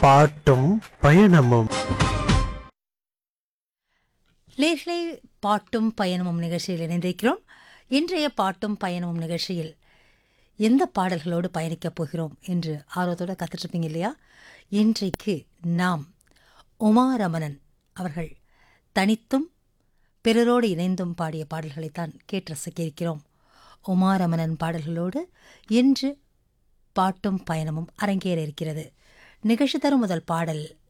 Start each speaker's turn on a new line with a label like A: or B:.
A: பாட்டும் பயணமும்
B: நேர்களே பாட்டும் பயணமும் நிகழ்ச்சியில் இணைந்திருக்கிறோம் இன்றைய பாட்டும் பயணமும் நிகழ்ச்சியில் எந்த பாடல்களோடு பயணிக்கப் போகிறோம் என்று ஆர்வத்தோடு கற்றுட்ருப்பீங்க இல்லையா இன்றைக்கு நாம் உமாரமணன் அவர்கள் தனித்தும் பிறரோடு இணைந்தும் பாடிய பாடல்களைத்தான் கேட்டு ரசிக்க இருக்கிறோம் உமாரமணன் பாடல்களோடு இன்று பாட்டும் பயணமும் அரங்கேற இருக்கிறது நிகழ்ச்சி தரும் முதல் பாடல்